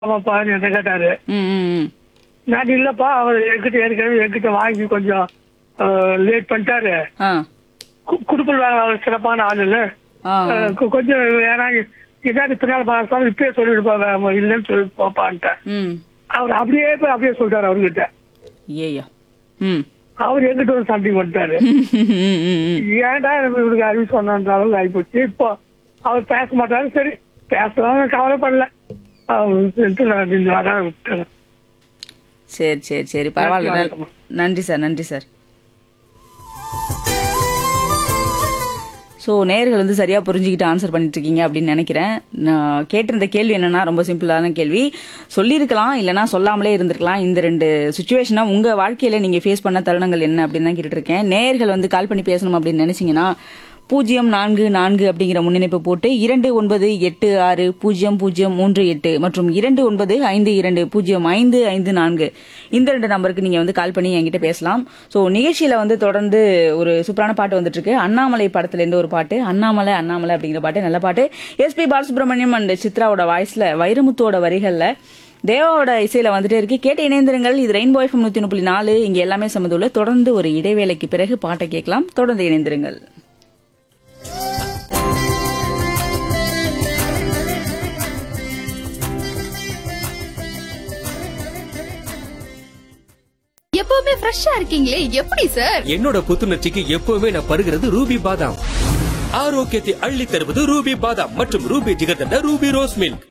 ஆமாப்பான்னு என்ன கேட்டாரு ம் ம், ம் நான் இல்லப்பா அவர் என்கிட்ட ஏற்கனவே என்கிட்ட வாங்கி கொஞ்சம் லேட் பண்ணிட்டாரு ஆ கு- குடுக்கல் வாங்க அவர் சிறப்பான ஆள் இல்ல ஆ அஹ் கொ- கொஞ்சம் ஏன்னா இதாட்டி பின்னால் பார்த்தாலும் இப்பயே சொல்லிடுப்பாங்க அவன் இல்லைன்னு சொல்லி போப்பான்ட்டேன் ம் அவர் அப்படியே போய் அப்படியே சொல்லிட்டாரு அவர்கிட்ட ஏய்யா ம் அவர் எங்கிட்ட ஒரு சண்டை பண்ணிட்டாரு ம், ம், ம். ஏன்டா எனக்கு இவருக்கு அறிவு சொன்ன அளவுக்கு ஆகிப்போச்சு இப்போ அவர் பேச மாட்டாரு சரி பேசலாம் கவலைப்படல அவர் நான் இந்த அதான் விட்டுறேன் சரி சரி சரி பரவாயில்ல நல்- வணக்கம். நன்றி சார் நன்றி சார் ஸோ நேர்கள் வந்து சரியாக புரிஞ்சுக்கிட்டு ஆன்சர் பண்ணிட்டு இருக்கீங்க அப்படின்னு நினைக்கிறேன் நான் கேட்டிருந்த கேள்வி என்னன்னா ரொம்ப சிம்பிளான கேள்வி சொல்லியிருக்கலாம் இல்லைனா சொல்லாமலே இருந்திருக்கலாம் இந்த ரெண்டு சுச்சுவேஷனை உங்கள் வாழ்க்கையில் நீங்கள் ஃபேஸ் பண்ண தருணங்கள் என்ன அப்படின்னு தான் கேட்டுட்டு இருக்கேன் நேர்கள் வந்து கால் பண்ணி பேசணும் அப்படின்னு நினைச்சீங்கன்னா பூஜ்ஜியம் நான்கு நான்கு அப்படிங்கிற முன்னிணைப்பு போட்டு இரண்டு ஒன்பது எட்டு ஆறு பூஜ்ஜியம் பூஜ்ஜியம் மூன்று எட்டு மற்றும் இரண்டு ஒன்பது ஐந்து இரண்டு பூஜ்ஜியம் ஐந்து ஐந்து நான்கு இந்த ரெண்டு நம்பருக்கு நீங்க வந்து கால் பண்ணி என்கிட்ட பேசலாம் ஸோ நிகழ்ச்சியில வந்து தொடர்ந்து ஒரு சூப்பரான பாட்டு வந்துட்டு இருக்கு அண்ணாமலை படத்துல இருந்து ஒரு பாட்டு அண்ணாமலை அண்ணாமலை அப்படிங்கிற பாட்டு நல்ல பாட்டு எஸ்பி பாலசுப்ரமணியம் அண்ட் சித்ராவோட வாய்ஸ்ல வைரமுத்துவோட வரிகள்ல தேவாவோட இசையில வந்துட்டே இருக்கு கேட்டு இணைந்திருங்கள் இது ரெயின்போ எஃப்எம் நூத்தி முப்பத்தி நாலு இங்க எல்லாமே சமதுள்ள தொடர்ந்து ஒரு இடைவேளைக்கு பிறகு பாட்டை கேட்கலாம் தொடர்ந்து இணைந்திருங்கள் எப்பவுமே ஃப்ரெஷ்ஷா இருக்கீங்களே எப்படி சார் என்னோட புத்துணர்ச்சிக்கு எப்பவுமே நான் பருகிறது ரூபி பாதாம் ஆரோக்கியத்தை அள்ளி தருவது ரூபி பாதாம் மற்றும் Ruby jigarthanda Ruby rose milk